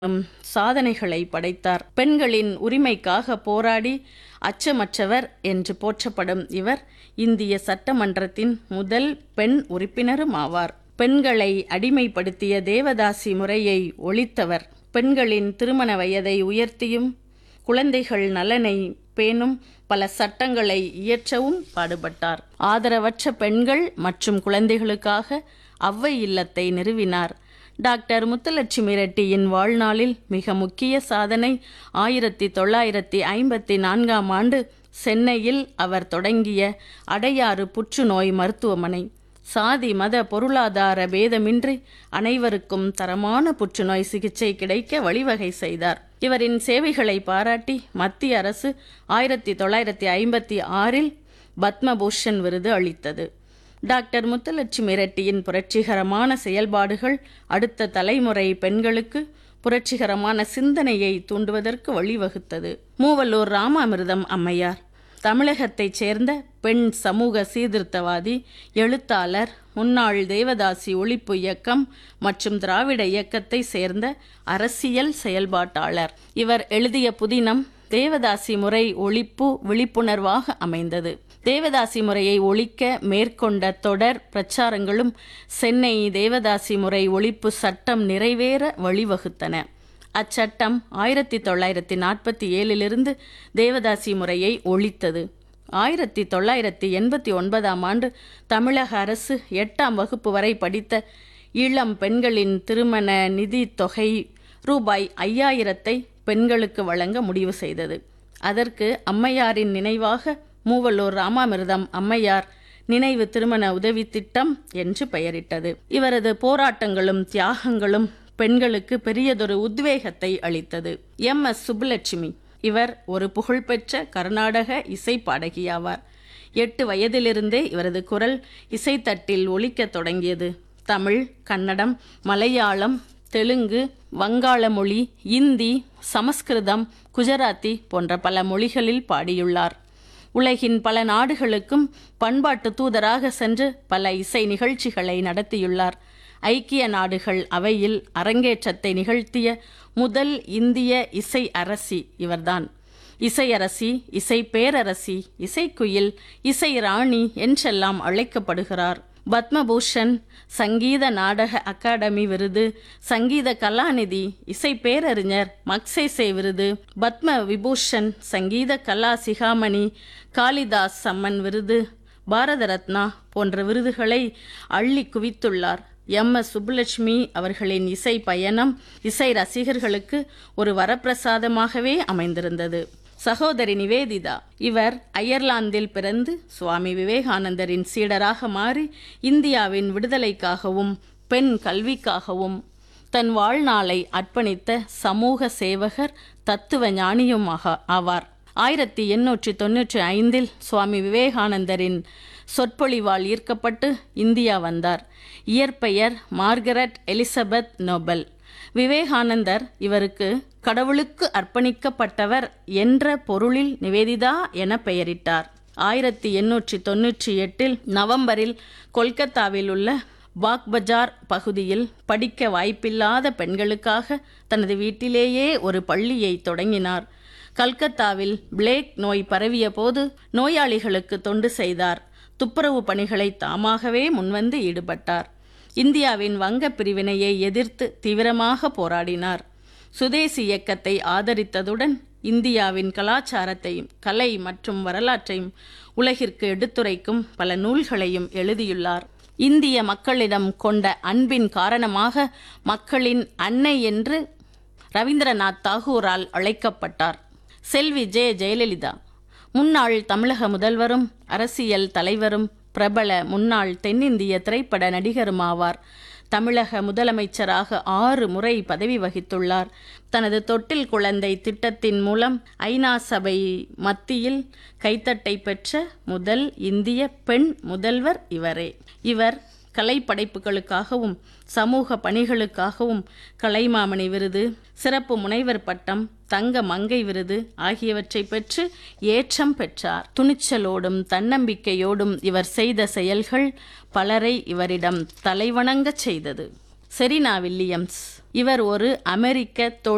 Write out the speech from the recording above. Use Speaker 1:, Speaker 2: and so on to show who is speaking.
Speaker 1: ம், சாதனைகளை படைத்தார் பெண்களின் உரிமைக்காக போராடி அச்சமற்றவர் என்று போற்றப்படும் இவர் இந்திய சட்டமன்றத்தின் முதல் பெண் உறுப்பினரும் ஆவார் பெண்களை அடிமைப்படுத்திய தேவதாசி முறையை ஒழித்தவர் பெண்களின் திருமண வயதை உயர்த்தியும் குழந்தைகள் நலனை பேணும் பல சட்டங்களை இயற்றவும் பாடுபட்டார் ஆதரவற்ற பெண்கள் மற்றும் குழந்தைகளுக்காக அவ்வை இல்லத்தை நிறுவினார் டாக்டர் முத்துலட்சுமி ரெட்டியின் வாழ்நாளில் மிக முக்கிய சாதனை ஆயிரத்தி தொள்ளாயிரத்தி ஐம்பத்தி நான்காம் ஆண்டு சென்னையில் அவர் தொடங்கிய அடையாறு புற்றுநோய் மருத்துவமனை சாதி மத பொருளாதார பேதமின்றி அனைவருக்கும் தரமான புற்றுநோய் சிகிச்சை கிடைக்க வழிவகை செய்தார் இவரின் சேவைகளை பாராட்டி மத்திய அரசு ஆயிரத்தி தொள்ளாயிரத்தி ஐம்பத்தி ஆறில் பத்மபூஷன் விருது அளித்தது டாக்டர் முத்துலட்சுமி ரெட்டியின் புரட்சிகரமான செயல்பாடுகள் அடுத்த தலைமுறை பெண்களுக்கு புரட்சிகரமான சிந்தனையை தூண்டுவதற்கு வழிவகுத்தது மூவல்லூர் ராமாமிர்தம் அம்மையார் தமிழகத்தைச் சேர்ந்த பெண் சமூக சீர்திருத்தவாதி எழுத்தாளர் முன்னாள் தேவதாசி ஒழிப்பு இயக்கம் மற்றும் திராவிட இயக்கத்தை சேர்ந்த அரசியல் செயல்பாட்டாளர் இவர் எழுதிய புதினம் தேவதாசி முறை ஒழிப்பு விழிப்புணர்வாக அமைந்தது தேவதாசி முறையை ஒழிக்க மேற்கொண்ட தொடர் பிரச்சாரங்களும் சென்னை தேவதாசி முறை ஒழிப்பு சட்டம் நிறைவேற வழிவகுத்தன அச்சட்டம் ஆயிரத்தி தொள்ளாயிரத்தி நாற்பத்தி ஏழிலிருந்து தேவதாசி முறையை ஒழித்தது ஆயிரத்தி தொள்ளாயிரத்தி எண்பத்தி ஒன்பதாம் ஆண்டு தமிழக அரசு எட்டாம் வகுப்பு வரை படித்த இளம் பெண்களின் திருமண நிதி தொகை ரூபாய் ஐயாயிரத்தை பெண்களுக்கு வழங்க முடிவு செய்தது அதற்கு அம்மையாரின் நினைவாக மூவலூர் ராமாமிர்தம் அம்மையார் நினைவு திருமண உதவி திட்டம் என்று பெயரிட்டது இவரது போராட்டங்களும் தியாகங்களும் பெண்களுக்கு பெரியதொரு உத்வேகத்தை அளித்தது எம் எஸ் சுப்புலட்சுமி இவர் ஒரு புகழ்பெற்ற கர்நாடக இசை பாடகியாவார் எட்டு வயதிலிருந்தே இவரது குரல் இசைத்தட்டில் ஒலிக்கத் தொடங்கியது தமிழ் கன்னடம் மலையாளம் தெலுங்கு வங்காள மொழி இந்தி சமஸ்கிருதம் குஜராத்தி போன்ற பல மொழிகளில் பாடியுள்ளார் உலகின் பல நாடுகளுக்கும் பண்பாட்டு தூதராக சென்று பல இசை நிகழ்ச்சிகளை நடத்தியுள்ளார் ஐக்கிய நாடுகள் அவையில் அரங்கேற்றத்தை நிகழ்த்திய முதல் இந்திய இசை அரசி இவர்தான் இசையரசி இசை பேரரசி இசைக்குயில் இசை ராணி என்றெல்லாம் அழைக்கப்படுகிறார் பத்மபூஷன் சங்கீத நாடக அகாடமி விருது சங்கீத கலாநிதி இசை பேரறிஞர் மக்சேசே விருது பத்ம விபூஷன் சங்கீத கலா சிகாமணி காளிதாஸ் சம்மன் விருது பாரத ரத்னா போன்ற விருதுகளை அள்ளி குவித்துள்ளார் எம் எஸ் சுப்புலட்சுமி அவர்களின் இசை பயணம் இசை ரசிகர்களுக்கு ஒரு வரப்பிரசாதமாகவே அமைந்திருந்தது சகோதரி நிவேதிதா இவர் அயர்லாந்தில் பிறந்து சுவாமி விவேகானந்தரின் சீடராக மாறி இந்தியாவின் விடுதலைக்காகவும் பெண் கல்விக்காகவும் தன் வாழ்நாளை அர்ப்பணித்த சமூக சேவகர் தத்துவ ஞானியுமாக ஆவார் ஆயிரத்தி எண்ணூற்றி தொன்னூற்றி ஐந்தில் சுவாமி விவேகானந்தரின் சொற்பொழிவால் ஈர்க்கப்பட்டு இந்தியா வந்தார் இயற்பெயர் மார்கரெட் எலிசபெத் நோபல் விவேகானந்தர் இவருக்கு கடவுளுக்கு அர்ப்பணிக்கப்பட்டவர் என்ற பொருளில் நிவேதிதா என பெயரிட்டார் ஆயிரத்தி எண்ணூற்றி தொன்னூற்றி எட்டில் நவம்பரில் கொல்கத்தாவில் உள்ள பாக் பஜார் பகுதியில் படிக்க வாய்ப்பில்லாத பெண்களுக்காக தனது வீட்டிலேயே ஒரு பள்ளியை தொடங்கினார் கல்கத்தாவில் பிளேக் நோய் பரவிய போது நோயாளிகளுக்கு தொண்டு செய்தார் துப்புரவு பணிகளை தாமாகவே முன்வந்து ஈடுபட்டார் இந்தியாவின் வங்க பிரிவினையை எதிர்த்து தீவிரமாக போராடினார் சுதேசி இயக்கத்தை ஆதரித்ததுடன் இந்தியாவின் கலாச்சாரத்தையும் கலை மற்றும் வரலாற்றையும் உலகிற்கு எடுத்துரைக்கும் பல நூல்களையும் எழுதியுள்ளார் இந்திய மக்களிடம் கொண்ட அன்பின் காரணமாக மக்களின் அன்னை என்று ரவீந்திரநாத் தாகூரால் அழைக்கப்பட்டார் செல்வி ஜெ ஜெயலலிதா முன்னாள் தமிழக முதல்வரும் அரசியல் தலைவரும் பிரபல முன்னாள் தென்னிந்திய திரைப்பட நடிகருமாவார் தமிழக முதலமைச்சராக ஆறு முறை பதவி வகித்துள்ளார் தனது தொட்டில் குழந்தை திட்டத்தின் மூலம் ஐநா சபை மத்தியில் கைத்தட்டை பெற்ற முதல் இந்திய பெண் முதல்வர் இவரே இவர் கலை படைப்புகளுக்காகவும் சமூக பணிகளுக்காகவும் கலைமாமணி விருது சிறப்பு முனைவர் பட்டம் தங்க மங்கை விருது ஆகியவற்றை பெற்று ஏற்றம் பெற்றார் துணிச்சலோடும் தன்னம்பிக்கையோடும் இவர் செய்த செயல்கள் பலரை இவரிடம் தலைவணங்கச் செய்தது செரினா வில்லியம்ஸ் இவர் ஒரு அமெரிக்க தொழில்